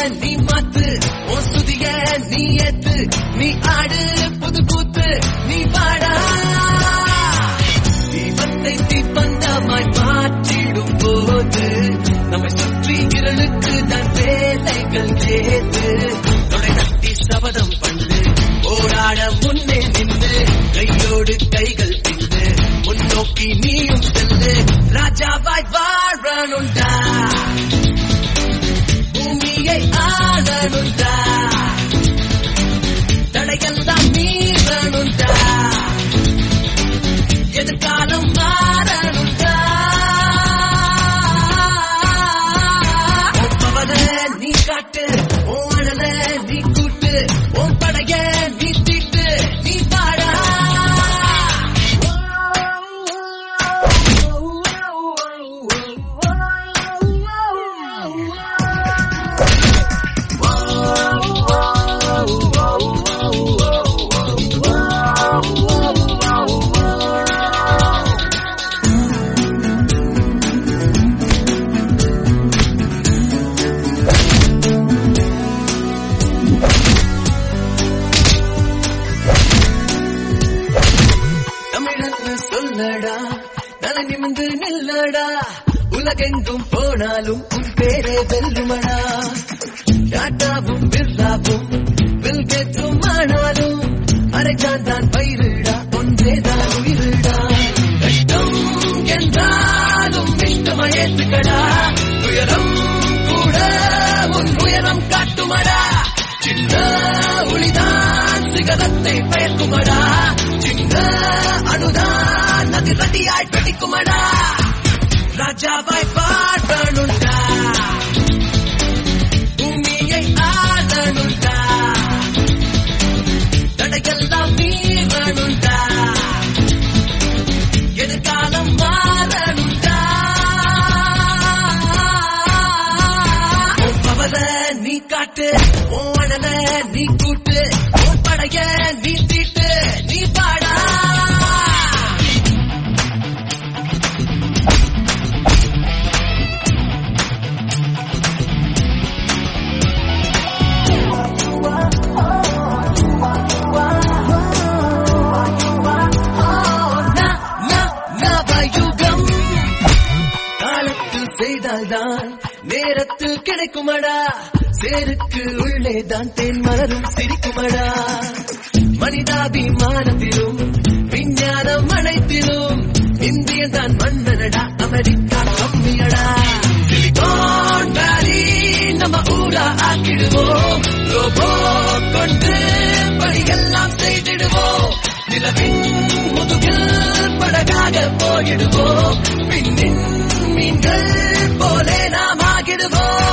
நீ மாத்து உன் சுதிய நீ ஏத்து நீ ஆடு புது கூத்து நீ பாடா தீபத்தை தீப்பந்தமாய் மாற்றிடும் போது நம்மை சுற்றி இருளுக்கு தான் வேலைகள் ஏத்து தொடை தட்டி சபதம் பண்ணு போராட முன்னே நின்று கையோடு கைகள் பின்னு முன்னோக்கி நீயும் செல்லு ராஜாவாய் வாழணுண்டா பூமியை ஆளணுண்டா தடையெல்லாம் மீறணுண்டா எதிர்காலம் மாறணுண்டா உன் பவன நீ காட்டு உன் அழல நீ கூட்டு உன் படைய நீ தீட்டு நீ பாடா தமிழன்னு சொல்லடா தலை நிமிந்து நில்லடா உலகெங்கும் போனாலும் உன் பேரே வெல்லுமடா டாட்டாவும் பிர்லாவும் பில்கேட்டும் ஆனாலும் அரைச்சான் தான் பயிரிடா ஒன்றேதான் உயிரிடா கஷ்டம் என்றாலும் இஷ்டமாய் ஏத்துக்கடா உயரம் கூட உன் உயரம் காட்டுமடா சின்ன ஒளிதான் சிகரத்தை பெயர்க்குமடா சின்ன அணுதான் அதிரடியாய் பிடிக்குமடா ராஜாவாய் பாடணுண்டா பூமியை ஆளணுண்டா தடையெல்லாம் மீறணுண்டா எதிர்காலம் மாறணுண்டா உன் பவல நீ காட்டு உன் அழல நீ கூட்டு உன் படைய நீ தீட்டு நீ பாடா ந- ந- நவயுகம் காலத்தில் செய்தால்தான் நேரத்தில் கிடைக்குமடா சேருக்கு உள்ளேதான் தேன் மலரும் சிரிக்குமடா மனிதாபிமானத்திலும் விஞ்ஞானம் அனைத்திலும் இந்தியன் தான் மன்னனடா அமெரிக்கா கம்மியடா சிலிகான் வேலி நம்ம ஊரா ஆக்கிடுவோம் ரோபோ கொண்டு பணியெல்லாம் செய்திடுவோம் நிலவின் முதுகில் படகாக போயிடுவோம் பின்னின் மீன்கள் போலே நாம் ஆகிடுவோம்